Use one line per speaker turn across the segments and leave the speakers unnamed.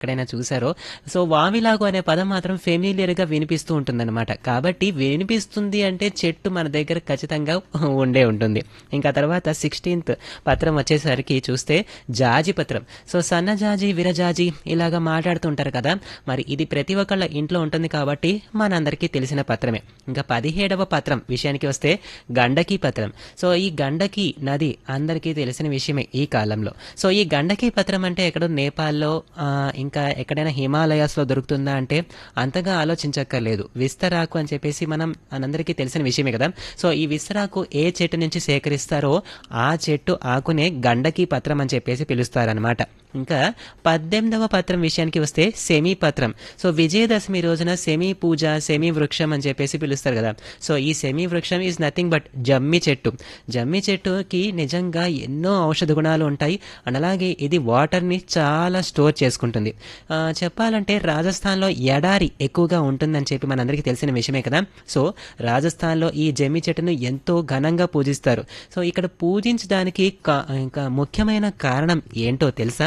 ఎక్కడైనా చూసారో సో వావిలాగు అనే పదం మాత్రం ఫెమిలియర్గా వినిపిస్తూ ఉంటుందన్నమాట కాబట్టి వినిపిస్తుంది అంటే చెట్టు మన దగ్గర ఖచ్చితంగా ఉండే ఉంటుంది ఇంకా తర్వాత సిక్స్టీన్త్ పత్రం వచ్చేసరికి చూస్తే జాజి పత్రం సో సన్నజాజి విరజాజి ఇలాగా మాట్లాడుతుంటారు కదా మరి ఇది ప్రతి ఒక్కళ్ళ ఇంట్లో ఉంటుంది కాబట్టి మనందరికీ తెలిసిన పత్రమే ఇంకా పదిహేడవ పత్రం విషయానికి వస్తే గండకీ పత్రం సో ఈ గండకీ నది అందరికీ తెలిసిన విషయమే ఈ కాలంలో సో ఈ గండకీ పత్రం అంటే ఎక్కడో నేపాల్లో ఆ, ఇంకా ఎక్కడైనా హిమాలయాస్లో దొరుకుతుందా అంటే అంతగా ఆలోచించక్కర్లేదు విస్తరాకు అని చెప్పేసి మనం మనందరికీ తెలిసిన విషయమే కదా సో ఈ విస్తరాకు ఏ చెట్టు నుంచి సేకరిస్తారో ఆ చెట్టు ఆకునే గండకీ పత్రం అని చెప్పేసి పిలుస్తారనమాట ఇంకా పద్దెనిమిదవ పత్రం విషయానికి వస్తే సెమీ పత్రం సో విజయదశమి రోజున సెమీ పూజ సెమీ వృక్షం అని చెప్పేసి పిలుస్తారు కదా సో ఈ సెమీ వృక్షం ఈజ్ నథింగ్ బట్ జమ్మి చెట్టు జమ్మి చెట్టుకి నిజంగా ఎన్నో ఔషధ గుణాలు ఉంటాయి అండ్ అలాగే ఇది వాటర్ని చాలా స్టోర్ చేసుకుంటుంది ఆ, చెప్పాలంటే రాజస్థాన్లో ఎడారి ఎక్కువగా ఉంటుందని చెప్పి మనందరికీ తెలిసిన విషయమే కదా సో రాజస్థాన్లో ఈ జమ్మి చెట్టును ఎంతో ఘనంగా పూజిస్తారు సో ఇక్కడ పూజించడానికి కా- ఇంకా ముఖ్యమైన కారణం ఏంటో తెలుసా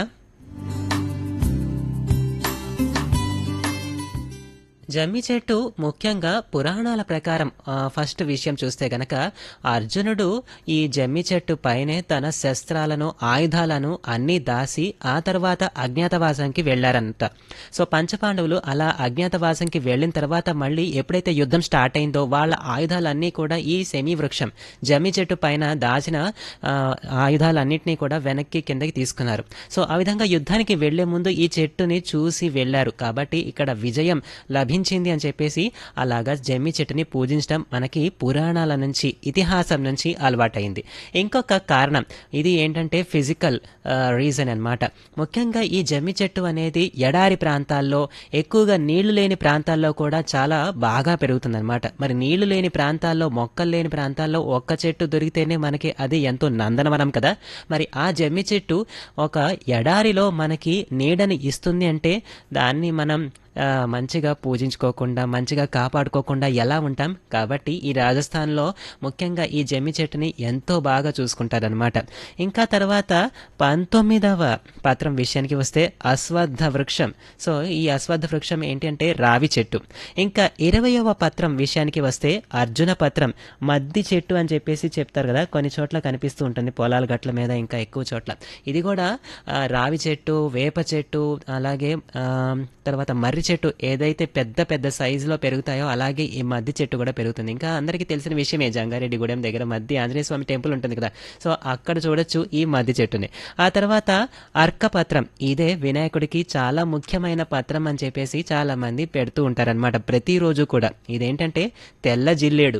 జమ్మి చెట్టు ముఖ్యంగా పురాణాల ప్రకారం ఆ, ఫస్ట్ విషయం చూస్తే గనక అర్జునుడు ఈ జమ్మి చెట్టు పైనే తన శస్త్రాలను ఆయుధాలను అన్నీ దాసి ఆ తర్వాత అజ్ఞాతవాసంకి వెళ్లారంట సో పంచపాండవులు అలా అజ్ఞాతవాసంకి వెళ్ళిన తర్వాత మళ్ళీ ఎప్పుడైతే యుద్ధం స్టార్ట్ అయిందో వాళ్ళ ఆయుధాలన్నీ కూడా ఈ సెమీ వృక్షం జమ్మి చెట్టు పైన దాచిన ఆ, ఆయుధాలన్నింటినీ కూడా వెనక్కి కిందకి తీసుకున్నారు సో ఆ విధంగా యుద్ధానికి వెళ్లే ముందు ఈ చెట్టుని చూసి వెళ్లారు కాబట్టి ఇక్కడ విజయం లభించింది అని చెప్పేసి అలాగా జమ్మి చెట్టుని పూజించడం మనకి పురాణాల నుంచి ఇతిహాసం నుంచి అలవాటైంది ఇంకొక కారణం ఇది ఏంటంటే ఫిజికల్ రీజన్ అన్నమాట ముఖ్యంగా ఈ జమ్మి చెట్టు అనేది ఎడారి ప్రాంతాల్లో ఎక్కువగా నీళ్లు లేని ప్రాంతాల్లో కూడా చాలా బాగా పెరుగుతుందన్నమాట మరి నీళ్లు లేని ప్రాంతాల్లో మొక్కలు లేని ప్రాంతాల్లో ఒక్క చెట్టు దొరికితేనే మనకి అది ఎంతో నందనవనం కదా మరి ఆ జమ్మి చెట్టు ఒక ఎడారిలో మనకి నీడని ఇస్తుంది అంటే దాన్ని మనం ఆ, మంచిగా పూజించుకోకుండా మంచిగా కాపాడుకోకుండా ఎలా ఉంటాం కాబట్టి ఈ రాజస్థాన్లో ముఖ్యంగా ఈ జమ్మి చెట్టుని ఎంతో బాగా చూసుకుంటారనమాట ఇంకా తర్వాత పంతొమ్మిదవ పత్రం విషయానికి వస్తే అశ్వత్థ వృక్షం సో ఈ అశ్వత్థ వృక్షం ఏంటి అంటే రావి చెట్టు ఇంకా ఇరవయవ పత్రం విషయానికి వస్తే అర్జున పత్రం మద్ది చెట్టు అని చెప్పేసి చెప్తారు కదా కొన్ని చోట్ల కనిపిస్తూ ఉంటుంది పొలాల గట్ల మీద ఇంకా ఎక్కువ చోట్ల ఇది కూడా ఆ, రావి చెట్టు వేప చెట్టు అలాగే ఆ, తర్వాత మర్రి చెట్టు ఏదైతే పెద్ద పెద్ద సైజులో పెరుగుతాయో అలాగే ఈ మద్ది చెట్టు కూడా పెరుగుతుంది ఇంకా అందరికీ తెలిసిన విషయమే జంగారెడ్డి గూడెం దగ్గర మద్ది ఆంజనేయ స్వామి టెంపుల్ ఉంటుంది కదా సో అక్కడ చూడొచ్చు ఈ మద్ది చెట్టుని ఆ తర్వాత అర్కపత్రం ఇదే వినాయకుడికి చాలా ముఖ్యమైన పత్రం అని చెప్పేసి చాలా మంది పెడుతూ ఉంటారనమాట ప్రతిరోజు కూడా ఇదేంటంటే తెల్ల జిల్లేడు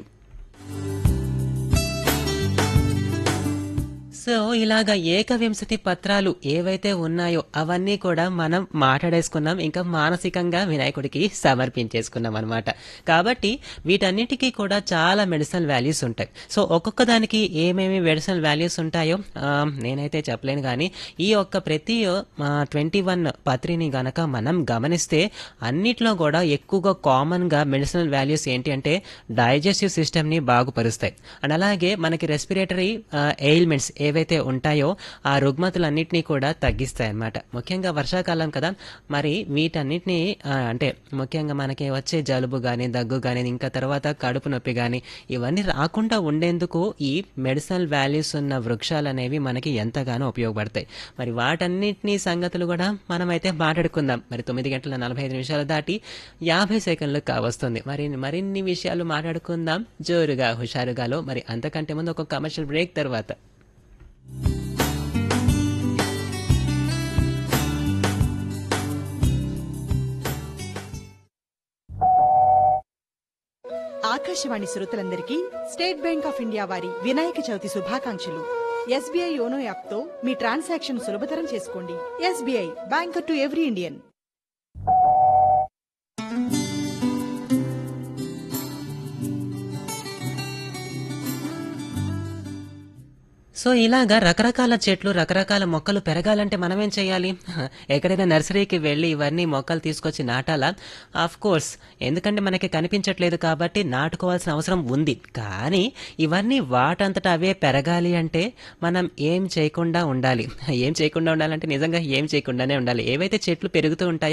సో ఇలాగా ఏకవింశతి పత్రాలు ఏవైతే ఉన్నాయో అవన్నీ కూడా మనం మాట్లాడేసుకున్నాం ఇంకా మానసికంగా వినాయకుడికి సమర్పించేసుకున్నాం అనమాట కాబట్టి వీటన్నిటికీ కూడా చాలా మెడిసినల్ వాల్యూస్ ఉంటాయి సో ఒక్కొక్క దానికి ఏమేమి మెడిసినల్ వాల్యూస్ ఉంటాయో ఆ, నేనైతే చెప్పలేను కానీ ఈ ఒక్క ప్రతి ట్వంటీ వన్ పత్రిని గనక మనం గమనిస్తే అన్నిట్లో కూడా ఎక్కువగా కామన్గా మెడిసినల్ వాల్యూస్ ఏంటి అంటే డైజెస్టివ్ సిస్టమ్ని బాగుపరుస్తాయి అండ్ అలాగే మనకి రెస్పిరేటరీ ఎయిల్మెంట్స్ ఏవైతే ఉంటాయో ఆ రుగ్మతులన్నింటినీ కూడా తగ్గిస్తాయి అన్నమాట ముఖ్యంగా వర్షాకాలం కదా మరి వీటన్నిటిని ఆ, అంటే ముఖ్యంగా మనకి వచ్చే జలుబు కానీ దగ్గు కానీ ఇంకా తర్వాత కడుపు నొప్పి కానీ ఇవన్నీ రాకుండా ఉండేందుకు ఈ మెడిసినల్ వాల్యూస్ ఉన్న వృక్షాలు అనేవి మనకి ఎంతగానో ఉపయోగపడతాయి మరి వాటన్నిటినీ సంగతులు కూడా మనమైతే మాట్లాడుకుందాం మరి తొమ్మిది గంటల నలభై ఐదు నిమిషాలు దాటి యాభై సెకండ్లు కావస్తుంది మరి మరిన్ని విషయాలు మాట్లాడుకుందాం జోరుగా హుషారుగాలో మరి అంతకంటే ముందు ఒక కమర్షియల్ బ్రేక్ తర్వాత
ఆకాశవాణి శ్రోతలందరికీ స్టేట్ బ్యాంక్ ఆఫ్ ఇండియా వారి వినాయక చవితి శుభాకాంక్షలు ఎస్బీఐ యోనో యాప్తో మీ ట్రాన్సాక్షన్ సులభతరం చేసుకోండి SBI banker to every Indian
so ఇలాగా రకరకాల చెట్లు రకరకాల మొక్కలు పెరగాలంటే మనం ఏం చేయాలి ఎక్కడైనా నర్సరీకి వెళ్ళి ఇవన్నీ మొక్కలు తీసుకొచ్చి నాటాలా ఆఫ్ కోర్స్ ఎందుకంటే మనకి కనిపించట్లేదు కాబట్టి నాటుకోవాల్సిన అవసరం ఉంది కానీ ఇవన్నీ వాటంతట అవే పెరగాలి అంటే మనం ఏం చేయకుండా ఉండాలి ఏం చేయకుండా ఉండాలంటే నిజంగా ఏం చేయకుండానే ఉండాలి ఏవైతే చెట్లు పెరుగుతూ ఉంటాయో